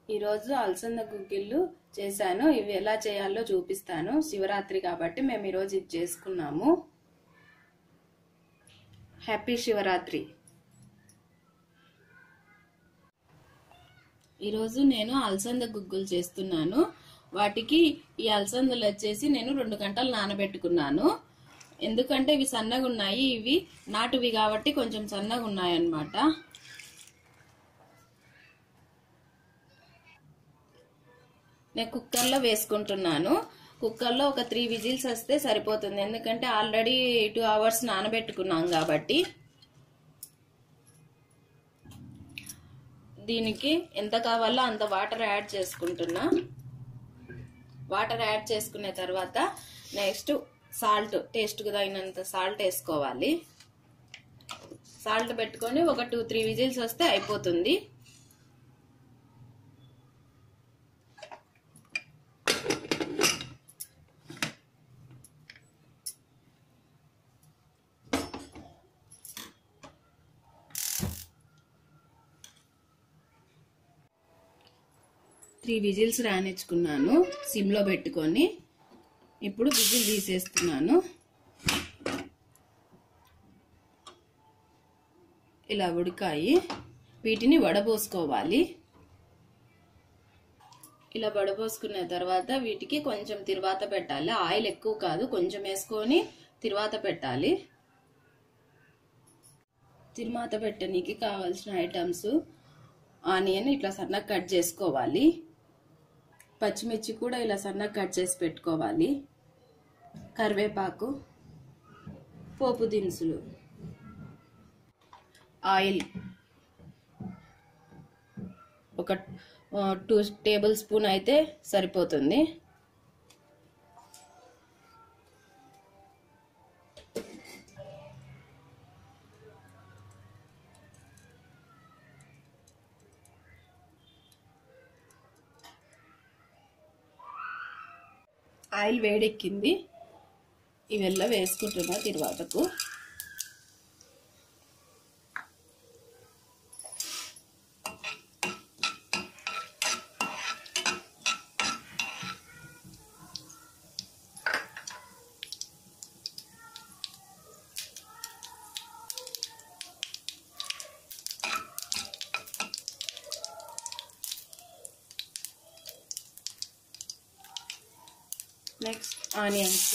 ఈరోజు అలసంద గుగ్గిళ్ళు చేశాను ఇవి ఎలా చేయాలో చూపిస్తాను శివరాత్రి కాబట్టి మేము ఈరోజు ఇది చేసుకున్నాము హ్యాపీ శివరాత్రి ఈరోజు నేను అలసంద గుగ్గులు చేస్తున్నాను వాటికి ఈ అలసందలు వచ్చేసి నేను రెండు గంటలు నానబెట్టుకున్నాను ఎందుకంటే ఇవి సన్నగా ఉన్నాయి ఇవి నాటువి కాబట్టి కొంచెం సన్నగా ఉన్నాయి అన్నమాట నేను కుక్కర్లో వేసుకుంటున్నాను కుక్కర్లో ఒక త్రీ విజిల్స్ వస్తే సరిపోతుంది ఎందుకంటే ఆల్రెడీ టూ అవర్స్ నానబెట్టుకున్నాం కాబట్టి దీనికి ఎంత కావాలో అంత వాటర్ యాడ్ చేసుకుంటున్నా వాటర్ యాడ్ చేసుకున్న తర్వాత నెక్స్ట్ సాల్ట్ టేస్ట్కి తగినంత సాల్ట్ వేసుకోవాలి సాల్ట్ పెట్టుకొని ఒక టూ త్రీ విజిల్స్ వస్తే అయిపోతుంది త్రీ విజిల్స్ రానిచ్చుకున్నాను సిమ్లో పెట్టుకొని ఇప్పుడు విజిల్ తీసేస్తున్నాను ఇలా ఉడికాయి వీటిని వడబోసుకోవాలి ఇలా వడబోసుకున్న తర్వాత వీటికి కొంచెం తిరువాత పెట్టాలి ఆయిల్ ఎక్కువ కాదు కొంచెం వేసుకొని తిరువాత పెట్టాలి తిరువాత పెట్టడానికి కావాల్సిన ఐటమ్స్ ఆనియన్ ఇట్లా సన్నగా కట్ చేసుకోవాలి పచ్చిమిర్చి కూడా ఇలా సన్నగా కట్ చేసి పెట్టుకోవాలి కరివేపాకు పోపు దినుసులు ఆయిల్ ఒక టూ టేబుల్ స్పూన్ అయితే సరిపోతుంది ఆయిల్ వేడెక్కింది ఇవెల్లా వేసుకుంటున్నా తిరువాతకు నెక్స్ట్ ఆనియన్స్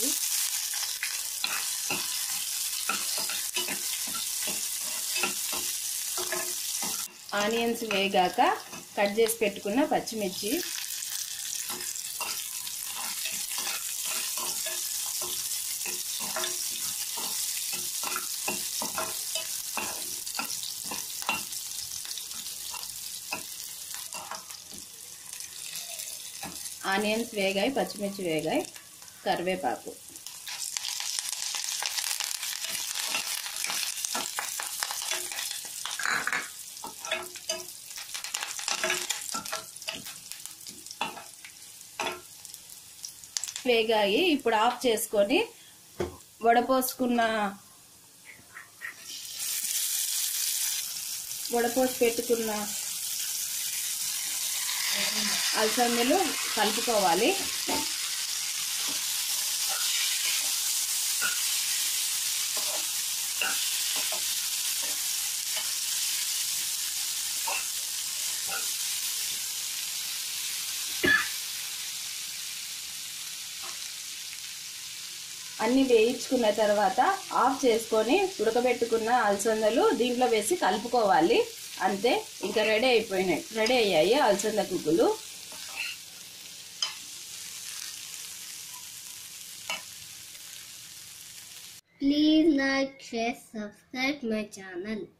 ఆనియన్స్ వేగాక కట్ చేసి పెట్టుకున్న పచ్చిమిర్చి ఆనియన్స్ వేగాయి పచ్చిమిర్చి వేగాయి కరివేపాకు వేగాయి ఇప్పుడు ఆఫ్ చేసుకొని వడపోసుకున్న వడపోసి పెట్టుకున్న అలసందలు కలుపుకోవాలి అన్ని వేయించుకున్న తర్వాత ఆఫ్ చేసుకొని ఉడకబెట్టుకున్న అలసందలు దీంట్లో వేసి కలుపుకోవాలి అంతే ఇంకా రెడీ అయిపోయినాయి రెడీ అయ్యాయి అలసంద గుగ్గులు Please like, share, subscribe my channel.